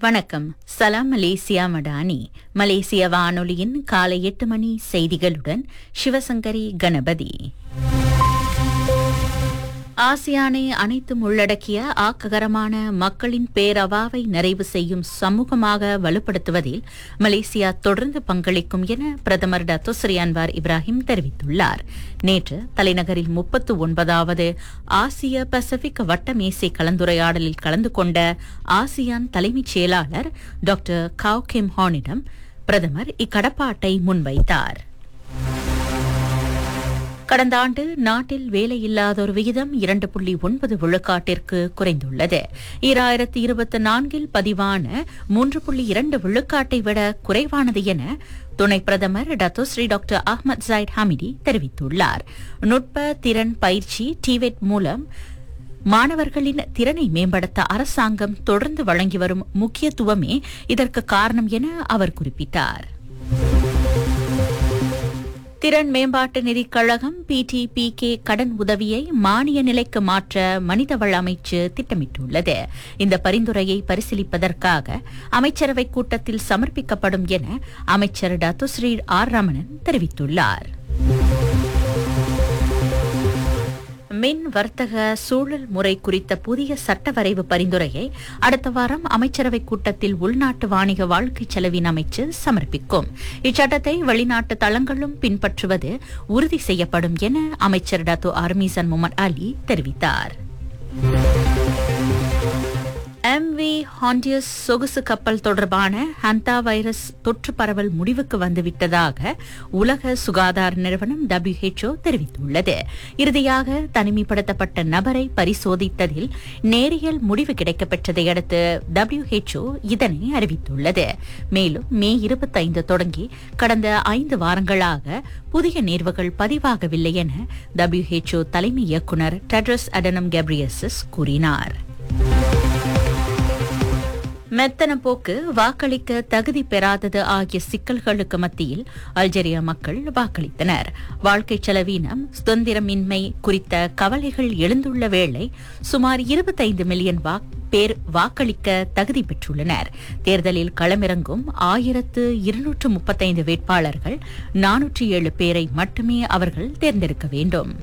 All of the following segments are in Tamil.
வணக்கம் சலாம் மலேசியா மடானி மலேசிய வானொலியின் காலை எட்டு மணி செய்திகளுடன் சிவசங்கரி கணபதி ஆசியானை அனைத்தும் உள்ளடக்கிய ஆக்ககரமான மக்களின் பேரவாவை நிறைவு செய்யும் சமூகமாக வலுப்படுத்துவதில் மலேசியா தொடர்ந்து பங்களிக்கும் என பிரதமர் டத்தோஸ்ரீ அன்வார் இப்ராஹிம் தெரிவித்துள்ளார் நேற்று தலைநகரில் முப்பத்து ஒன்பதாவது ஆசிய பசிபிக் வட்டமேசை கலந்துரையாடலில் கலந்து கொண்ட ஆசியான் தலைமைச் செயலாளர் டாக்டர் காவ் கிம் ஹானிடம் பிரதமர் இக்கடப்பாட்டை முன்வைத்தார் கடந்த ஆண்டு நாட்டில் வேலையில்லாதோர் விகிதம் இரண்டு புள்ளி ஒன்பது விழுக்காட்டிற்கு குறைந்துள்ளது ஈராயிரத்தி இருபத்தி நான்கில் பதிவான மூன்று புள்ளி இரண்டு விழுக்காட்டை விட குறைவானது என துணை பிரதமர் Datuk Seri doctor Ahmad Zahid Hamidi தெரிவித்துள்ளார் நுட்ப திறன் பயிற்சி டிவெட் மூலம் மாணவர்களின் திறனை மேம்படுத்த அரசாங்கம் தொடர்ந்து வழங்கி வரும் முக்கியத்துவமே இதற்கு காரணம் என அவர் குறிப்பிட்டார் திறன் மேம்பாட்டு நிதிக் கழகம் பிடிபிகே கடன் உதவியை மானிய நிலைக்கு மாற்ற மனிதவள அமைச்சு திட்டமிட்டுள்ளது இந்த பரிந்துரையை பரிசீலிப்பதற்காக அமைச்சரவை கூட்டத்தில் சமர்ப்பிக்கப்படும் என அமைச்சர் டத்துஸ்ரீ ஆர் ரமணன் தெரிவித்துள்ளார் மின் வர்த்தக சூழல் முறை குறித்த புதிய சட்ட வரைவு பரிந்துரையை அடுத்த வாரம் அமைச்சரவை கூட்டத்தில் உள்நாட்டு வாணிக வாழ்க்கை செலவின் அமைச்சு சமர்ப்பிக்கும் இச்சட்டத்தை வெளிநாட்டு தளங்களும் பின்பற்றுவது உறுதி செய்யப்படும் என அமைச்சர் டாத்து ஆர்மீசன் முகமது அலி தெரிவித்தார் எம்வி ஹாண்டியஸ் சொகுசு கப்பல் தொடர்பான ஹந்தா வைரஸ் தொற்று பரவல் முடிவுக்கு வந்துவிட்டதாக உலக சுகாதார நிறுவனம் டபிள்யூஹெச்ஓ தெரிவித்துள்ளது இறுதியாக தனிமைப்படுத்தப்பட்ட நபரை பரிசோதித்ததில் நேரியல் முடிவு கிடைக்கப்பெற்றதை அடுத்து டபிள்யூஹெச்ஓ இதனை அறிவித்துள்ளது மேலும் மே இருபத்தைந்து தொடங்கி கடந்த ஐந்து வாரங்களாக புதிய நேர்வுகள் பதிவாகவில்லை என டபிள்யூஹெச்ஓ தலைமை இயக்குநர் டெட்ரஸ் அடனம் கெப்ரியசஸ் கூறினார் மெத்தன போக்கு வாக்களிக்க தகுதி பெறாதது ஆகிய சிக்கல்களுக்கு மத்தியில் அல்ஜெரியா மக்கள் வாக்களித்தனர் வாழ்க்கை செலவீனம் சுதந்திரமின்மை குறித்த கவலைகள் எழுந்துள்ள வேளை சுமார் இருபத்தைந்து மில்லியன் பேர் வாக்களிக்க தகுதி பெற்றுள்ளனர் தேர்தலில் களமிறங்கும் ஆயிரத்து இருநூற்று முப்பத்தைந்து வேட்பாளர்கள் நானூற்றி ஏழு பேரை மட்டுமே அவர்கள் தேர்ந்தெடுக்க வேண்டும்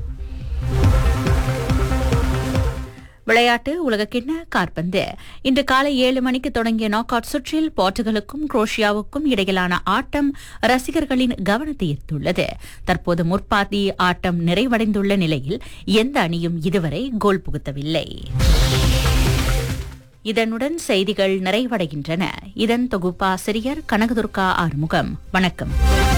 விளையாட்டு உலகக்கிண்ண காற்பந்து இன்று காலை ஏழு மணிக்கு தொடங்கிய நாக் அவுட் சுற்றில் போர்ச்சுகலுக்கும் குரோஷியாவுக்கும் இடையிலான ஆட்டம் ரசிகர்களின் கவனத்தை ஈர்த்துள்ளது தற்போது முற்பாதி ஆட்டம் நிறைவடைந்துள்ள நிலையில் எந்த அணியும் இதுவரை கோல் புகுத்தவில்லை இதனுடன் செய்திகள் நிறைவடைகின்றன இதன் தொகுப்பாசிரியர் கனகதுர்கா ஆறுமுகம் வணக்கம்